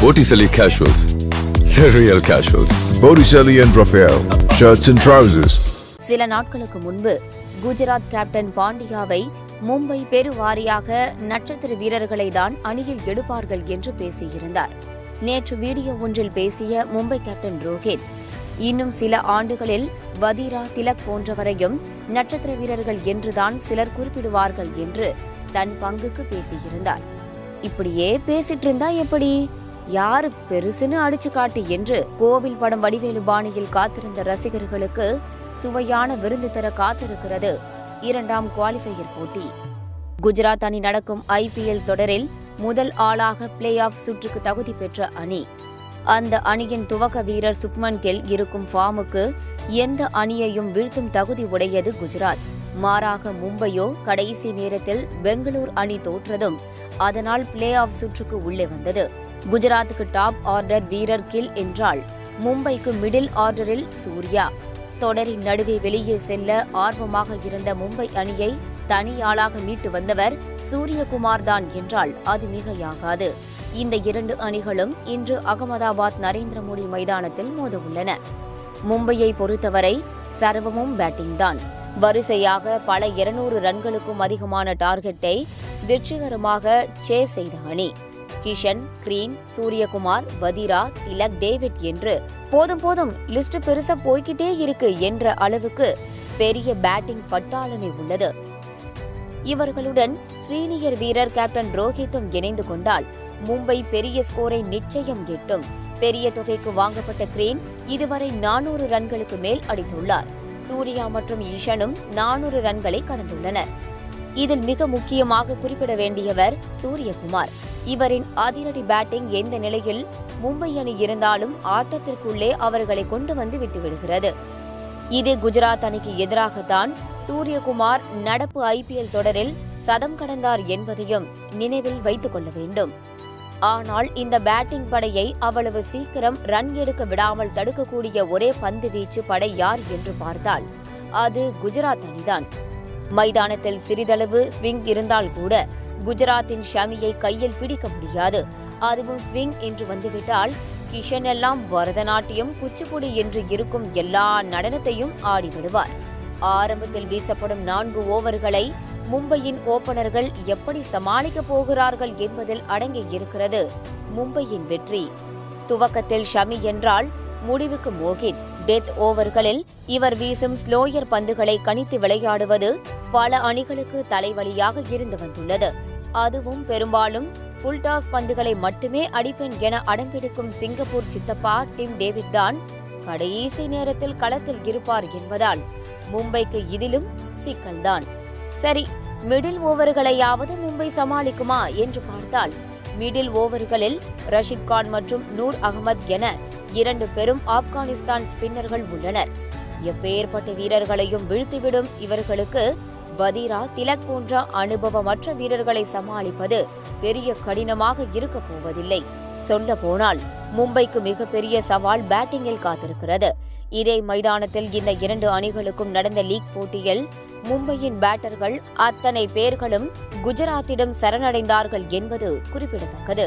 Botticelli Casuals. The real casuals. Botticelli and Raphael, shirts and trousers. சில நாட்களுக்கு முன்பு Gujarat captain பாண்டியாவை Mumbai பெருவாரியாக நட்சத்திர வீரர்களை தான் அணியில் எடுப்பார்கள் என்று பேசியிருந்தார் நேற்று வீடியோ ஒன்றில் பேசிய மும்பை கேப்டன் ரோஹித் இன்னும் சில ஆண்டுகளில் வதீரா திலக் போன்றவரையும் நட்சத்திர வீரர்கள் என்றுதான் சிலர் குறிப்பிடுவார்கள் என்று தன் பங்குக்கு பேசியிருந்தார் இப்படியே பேசிட்டு இருந்தா எப்படி யாரு பெருசுன்னு அடிச்சு காட்டு என்று கோவில் படம் வடிவேலு பாணியில் காத்திருந்த ரசிகர்களுக்கு சுவையான விருந்து தர காத்திருக்கிறது இரண்டாம் குவாலிஃபையர் போட்டி குஜராத் அணி நடக்கும் ஐபிஎல் தொடரில் முதல் ஆளாக பிளே ஆஃப் சுற்றுக்கு தகுதி பெற்ற அணி அந்த அணியின் துவக்க வீரர் சுப்மன் கில் இருக்கும் ஃபார்முக்கு எந்த அணியையும் வீழ்த்தும் தகுதி உடையது குஜராத் மாறாக மும்பையோ கடைசி நேரத்தில் பெங்களூர் அணி தோற்றதும் அதனால் பிளே ஆஃப் சுற்றுக்கு உள்ளே வந்தது குஜராத்துக்கு டாப் ஆர்டர் வீரர் கில் என்றால் மும்பைக்கு மிடில் ஆர்டரில் சூர்யா தொடரின் நடுவே வெளியே செல்ல ஆர்வமாக இருந்த மும்பை அணியை தனியாளாக மீட்டு வந்தவர் சூரியகுமார் தான் என்றால் அது மிகையாகாது இந்த இரண்டு அணிகளும் இன்று அகமதாபாத் நரேந்திர மோடி மைதானத்தில் மோத உள்ளன மும்பையை பொறுத்தவரை சர்வமும் பேட்டிங் தான் வரிசையாக பல இருநூறு ரன்களுக்கும் அதிகமான டார்கெட்டை வெற்றிகரமாக சே செய்த அணி கிஷன் கிரீன் சூரியகுமார் வதிரா திலக் டேவிட் என்று போதும் போதும் லிஸ்ட் பெருசா போய்கிட்டே இருக்கு என்ற அளவுக்கு பெரிய பேட்டிங் பட்டாளமே உள்ளது இவர்களுடன் சீனியர் வீரர் கேப்டன் ரோஹித்தும் இணைந்து கொண்டால் மும்பை பெரிய ஸ்கோரை நிச்சயம் எட்டும் பெரிய தொகைக்கு வாங்கப்பட்ட கிரீன் இதுவரை நானூறு ரன்களுக்கு மேல் அடித்துள்ளார் சூர்யா மற்றும் ஈஷனும் நானூறு ரன்களை கடந்துள்ளனர் இதில் மிக முக்கியமாக குறிப்பிட வேண்டியவர் சூரியகுமார் இவரின் அதிரடி பேட்டிங் எந்த நிலையில் மும்பை அணி இருந்தாலும் ஆட்டத்திற்குள்ளே அவர்களை கொண்டு வந்து விட்டுவிடுகிறது இது குஜராத் அணிக்கு எதிராகத்தான் சூரியகுமார் நடப்பு ஐபிஎல் தொடரில் சதம் கடந்தார் என்பதையும் நினைவில் வைத்துக் கொள்ள வேண்டும் ஆனால் இந்த பேட்டிங் படையை அவ்வளவு சீக்கிரம் ரன் எடுக்க விடாமல் தடுக்கக்கூடிய ஒரே பந்து வீச்சு படை யார் என்று பார்த்தால் அது குஜராத் அணிதான் மைதானத்தில் சிறிதளவு ஸ்விங் இருந்தால் கூட குஜராத்தின் ஷமியை கையில் பிடிக்க முடியாது அதுவும் ஸ்விங் என்று வந்துவிட்டால் கிஷன் எல்லாம் பரதநாட்டியம் குச்சிப்புடி என்று இருக்கும் எல்லா நடனத்தையும் ஆடிவிடுவார் ஆரம்பத்தில் வீசப்படும் நான்கு ஓவர்களை மும்பையின் ஓபனர்கள் எப்படி சமாளிக்கப் போகிறார்கள் என்பதில் அடங்கி இருக்கிறது மும்பையின் வெற்றி துவக்கத்தில் ஷமி என்றால் முடிவுக்கு மோகித் டெத் ஓவர்களில் இவர் வீசும் ஸ்லோயர் பந்துகளை கணித்து விளையாடுவது பல அணிகளுக்கு தலைவலியாக இருந்து வந்துள்ளது அதுவும் பெரும்பாலும் ஃபுல் டாஸ் பந்துகளை மட்டுமே அடிப்பேன் என அடம்பிடிக்கும் சிங்கப்பூர் சித்தப்பா டிம் டேவிட் தான் கடைசி நேரத்தில் களத்தில் இருப்பார் என்பதால் மும்பைக்கு இதிலும் சிக்கல்தான் சரி மிடில் ஓவர்களையாவது மும்பை சமாளிக்குமா என்று பார்த்தால் மிடில் ஓவர்களில் ரஷித் கான் மற்றும் நூர் அகமது என இரண்டு பெரும் ஆப்கானிஸ்தான் ஸ்பின்னர்கள் உள்ளனர் எப்பேற்பட்ட வீரர்களையும் வீழ்த்திவிடும் இவர்களுக்கு வதீரா திலக் போன்ற அனுபவமற்ற வீரர்களை சமாளிப்பது பெரிய கடினமாக இருக்கப் போவதில்லை சொல்ல போனால் மும்பைக்கு மிகப்பெரிய சவால் பேட்டிங்கில் காத்திருக்கிறது இதே மைதானத்தில் இந்த இரண்டு அணிகளுக்கும் நடந்த லீக் போட்டியில் மும்பையின் பேட்டர்கள் அத்தனை பேர்களும் குஜராத்திடம் சரணடைந்தார்கள் என்பது குறிப்பிடத்தக்கது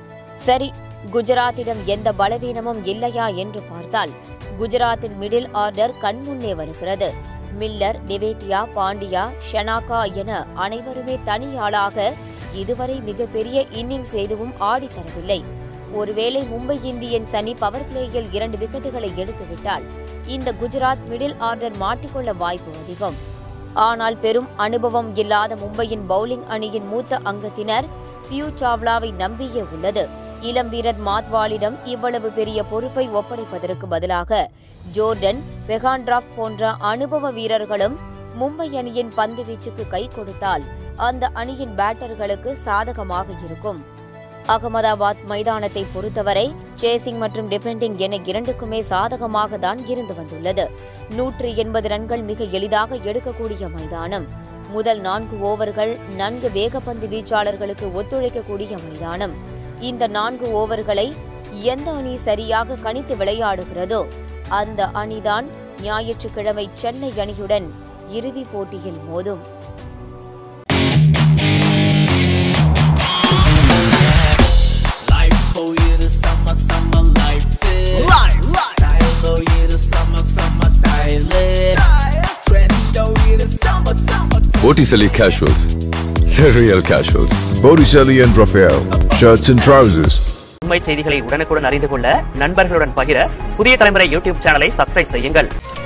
சரி குஜராத்திடம் எந்த பலவீனமும் இல்லையா என்று பார்த்தால் குஜராத்தின் மிடில் ஆர்டர் கண்முன்னே வருகிறது மில்லர் டிவேட்டியா பாண்டியா ஷனாகா என அனைவருமே தனியாளாக இதுவரை மிகப்பெரிய இன்னிங்ஸ் எதுவும் ஆடித் தரவில்லை ஒருவேளை மும்பை இந்தியன்ஸ் அணி பவர் பிளேயில் இரண்டு விக்கெட்டுகளை எடுத்துவிட்டால் இந்த குஜராத் மிடில் ஆர்டர் மாட்டிக்கொள்ள வாய்ப்பு அதிகம் ஆனால் பெரும் அனுபவம் இல்லாத மும்பையின் பவுலிங் அணியின் மூத்த அங்கத்தினர் பியூ சாவ்லாவை நம்பியே உள்ளது இளம் வீரர் மாத்வாலிடம் இவ்வளவு பெரிய பொறுப்பை ஒப்படைப்பதற்கு பதிலாக ஜோர்டன் பெகான்ட்ராப் போன்ற அனுபவ வீரர்களும் மும்பை அணியின் பந்து வீச்சுக்கு கை கொடுத்தால் அந்த அணியின் பேட்டர்களுக்கு சாதகமாக இருக்கும் அகமதாபாத் மைதானத்தை பொறுத்தவரை சேசிங் மற்றும் டிபெண்டிங் என இரண்டுக்குமே சாதகமாக தான் இருந்து வந்துள்ளது நூற்று எண்பது ரன்கள் மிக எளிதாக எடுக்கக்கூடிய மைதானம் முதல் நான்கு ஓவர்கள் நன்கு வேகப்பந்து வீச்சாளர்களுக்கு ஒத்துழைக்கக்கூடிய மைதானம் இந்த நான்கு ஓவர்களை எந்த அணி சரியாக கணித்து விளையாடுகிறதோ அந்த அணிதான் ஞாயிற்றுக்கிழமை சென்னை அணியுடன் இறுதிப் போட்டியில் மோதும் Life for you to some Botticelli Casuals. The real casuals. Botticelli and Raphael, shirts and trousers. உண்மை செய்திகளை உடனுக்குடன் அறிந்து கொள்ள நண்பர்களுடன் பகிர புதிய தலைமுறை யூடியூப் சேனலை சப்ஸ்கிரைப் செய்யுங்கள்